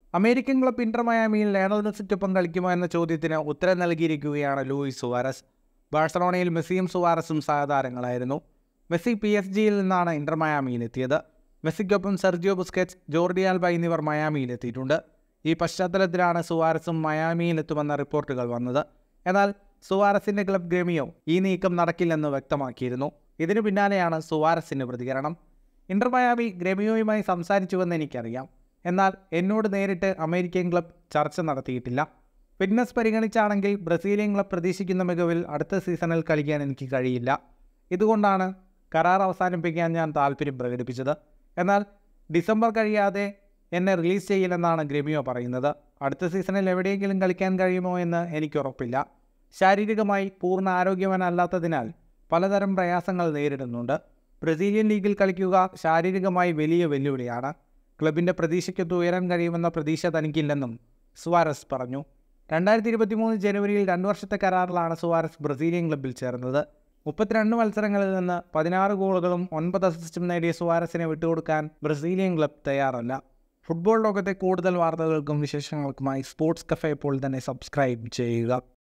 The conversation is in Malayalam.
അമേരിക്കൻ ക്ലബ് ഇന്റർ മയാമിയിൽ ലയണൽ മെസ്സിക്കൊപ്പം കളിക്കുമോ എന്ന ചോദ്യത്തിന് ഉത്തരം നൽകിയിരിക്കുകയാണ് ലൂയിസ് സുവാരസ് ബാഴ്സലോണയിൽ മെസ്സിയും സുവാരസും സഹതാരങ്ങളായിരുന്നു മെസ്സി പി എസ് ജിയിൽ നിന്നാണ് ഇന്റർ മയാമിയിലെത്തിയത് മെസ്സിക്കൊപ്പം സെർജിയോ ബുസ്കെറ്റ്സ് ജോർഡി ആൽബ എന്നിവർ മയാമിയിലെത്തിയിട്ടുണ്ട് ഈ പശ്ചാത്തലത്തിലാണ് സുവാരസും മയാമിയിലെത്തുമെന്ന റിപ്പോർട്ടുകൾ വന്നത് എന്നാൽ സുവാരസിന്റെ ക്ലബ് ഗ്രമിയോ ഈ നീക്കം നടക്കില്ലെന്ന് വ്യക്തമാക്കിയിരുന്നു ഇതിനു പിന്നാലെയാണ് സുവാരസിന്റെ പ്രതികരണം ഇന്റർ മയാമി ഗ്രമിയോയുമായി സംസാരിച്ചുവെന്ന് എനിക്കറിയാം എന്നാൽ എന്നോട് നേരിട്ട് അമേരിക്കൻ ക്ലബ് ചർച്ച നടത്തിയിട്ടില്ല ഫിറ്റ്നസ് പരിഗണിച്ചാണെങ്കിൽ ബ്രസീലിയൻ ക്ലബ് പ്രതീക്ഷിക്കുന്ന മികവിൽ അടുത്ത സീസണിൽ കളിക്കാൻ എനിക്ക് കഴിയില്ല ഇതുകൊണ്ടാണ് കരാർ അവസാനിപ്പിക്കാൻ ഞാൻ താല്പര്യം പ്രകടിപ്പിച്ചത് എന്നാൽ ഡിസംബർ കഴിയാതെ എന്നെ റിലീസ് ചെയ്യില്ലെന്നാണ് ഗ്രമിയോ പറയുന്നത് അടുത്ത സീസണിൽ എവിടെയെങ്കിലും കളിക്കാൻ കഴിയുമോ എന്ന് എനിക്ക് ഉറപ്പില്ല ശാരീരികമായി പൂർണ്ണ ആരോഗ്യവാനല്ലാത്തതിനാൽ പലതരം പ്രയാസങ്ങൾ നേരിടുന്നുണ്ട് ബ്രസീലിയൻ ലീഗിൽ കളിക്കുക ശാരീരികമായി വലിയ വെല്ലുവിളിയാണ് ക്ലബിൻ്റെ പ്രതീക്ഷയ്ക്കൊത്ത് ഉയരാൻ കഴിയുമെന്ന പ്രതീക്ഷ തനിക്കില്ലെന്നും സുവാരസ് പറഞ്ഞു രണ്ടായിരത്തി ഇരുപത്തി മൂന്ന് ജനുവരിയിൽ രണ്ട് വർഷത്തെ കരാറിലാണ് സുവാരസ് ബ്രസീലിയൻ ക്ലബിൽ ചേർന്നത് മുപ്പത്തിരണ്ട് മത്സരങ്ങളിൽ നിന്ന് പതിനാറ് ഗോളുകളും ഒൻപത് അസിസ്റ്റും നേടിയ സുവാരസിനെ വിട്ടുകൊടുക്കാൻ ബ്രസീലിയൻ ക്ലബ് തയ്യാറല്ല ഫുട്ബോൾ ലോകത്തെ കൂടുതൽ വാർത്തകൾക്കും വിശേഷങ്ങൾക്കുമായി സ്പോർട്സ് കഫേ ഇപ്പോൾ തന്നെ സബ്സ്ക്രൈബ് ചെയ്യുക